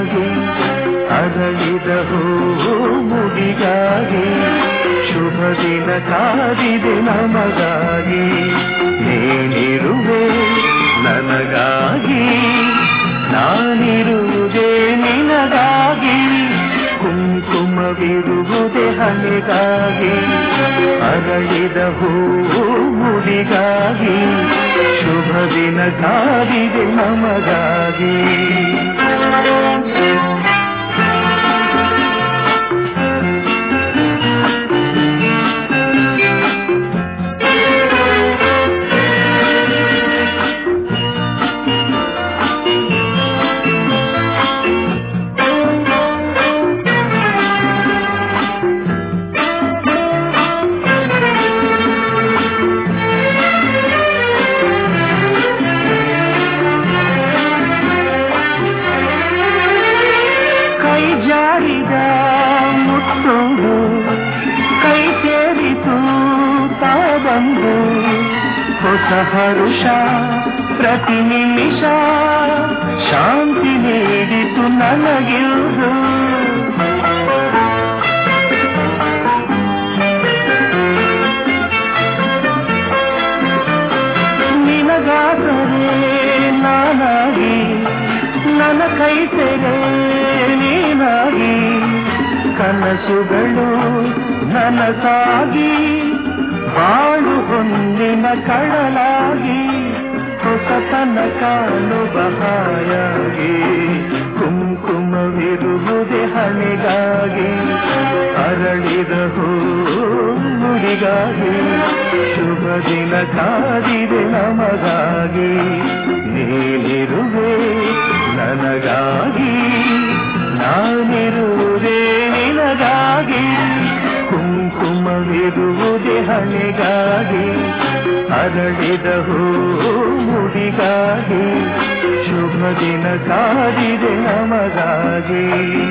ಮುಡಿಗಾಗಿ ಅರಳಿದ ಹೂವು ಮುಡಿಗಾಗಿ ಶುಭ ದಿನ ಕಾದಿದೆ ನಮಗಾಗಿ ನೀನಿರುವೆ ನನಗಾಗಿ ನಾನಿರುವುದೇ ನಿನಗಾಗಿ ಕುಂಕುಮವಿರುವುದೇ ಹಣೆಗಾಗಿ ಅರಳಿದ ಹೂವು ಮುಡಿಗಾಗಿ ಶುಭ ದಿನ ಕಾದಿದೆ ನಮಗಾಗಿ ಕೈ ಜಾರಿದ ಮುತ್ತುಂಡು ಕೈ ಸೇರಿತು ತಾ ಬಂದು ಹೊಸ ಹರುಷ ಪ್ರತಿ ನಿಮಿಷ ಶಾಂತಿ ನೀಡಿತು ನನಗಿರುವುದು ನಿನಗಾದರೆ ನಾನಾಗಿ ನನ್ನ ಕೈ ತೆರೆ ನೀನಾಗಿ ಕನಸುಗಳು ನನಸಾಗಿ ಬಾಳು ಹೊಂದಿನ ಕಡಲಾಗಿ ಹೊಸತನ ಕಾಣುವ ಹಾಯಾಗಿ ಕುಂಕುಮವಿರುವುದೇ ಹಣೆಗಾಗಿ ಅರಳಿದ ಹೂ ನುಡಿಗಾಗಿ ಶುಭ ದಿನ ಕಾದಿದೆ ನಮಗಾಗಿ ನೀನಿರುವೆ ನನಗಾಗಿ ನಾನಿರುವುದೇ ನಿನಗಾಗಿ ಕುಂಕುಮವಿರುವುದೇ ಹಣೆಗಾಗಿ ಅರಳಿದ ಹೂ ಮುಡಿಗಾಗಿ ಶುಭ ದಿನ ಕಾದಿದೆ ನಮಗಾಗಿ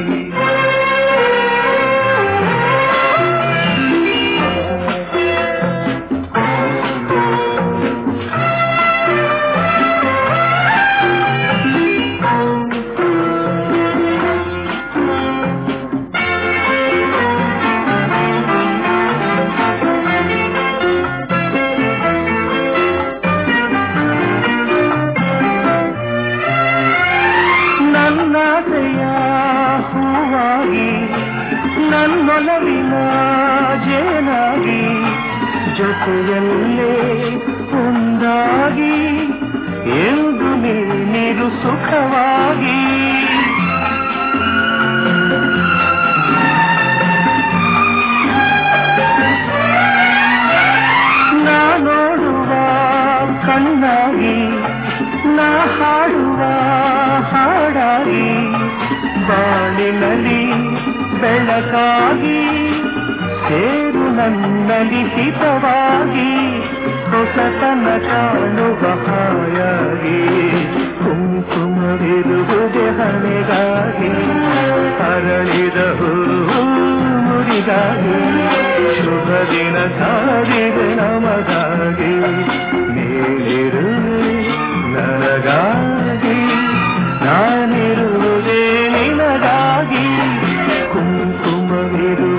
ನನ್ನಾಸೆಯ ಹೂವಾಗಿ ನನ್ನೊಲವಿನ ಜೇನಾಗಿ ಜೊತೆಯಲ್ಲೇ ಒಂದಾಗಿ ಎಂದು ನೀರು ಸುಖವಾಗಿ ನಾ ನೋಡುವ ಕಣ್ಣಾಗಿ ನಾ ಹಾಡುವ ಹಾಡಾಗಿ ಬಾಳಿನಲ್ಲಿ ಬೆಳಕಾಗಿ ಸೇರು ನನ್ನಲ್ಲಿ ಹಿತವಾಗಿ ಹೊಸತನ ಕಾಣುವ ಹಾಯಾಗಿ ಕುಂಕುಮವಿರುವುದೇ ಹಣೆಗಾಗಿ ಅರಳಿದ ಹೂ ಮುಡಿಗಾಗಿ ಶುಭ ದಿನ ಕಾದಿದೆ ನಮಗಾಗಿ ನೀನಿರುವೆ ನನಗಾಗಿ ನಾನಿರುವುದೇ ನಿನಗಾಗಿ ಕುಂಕುಮವಿರು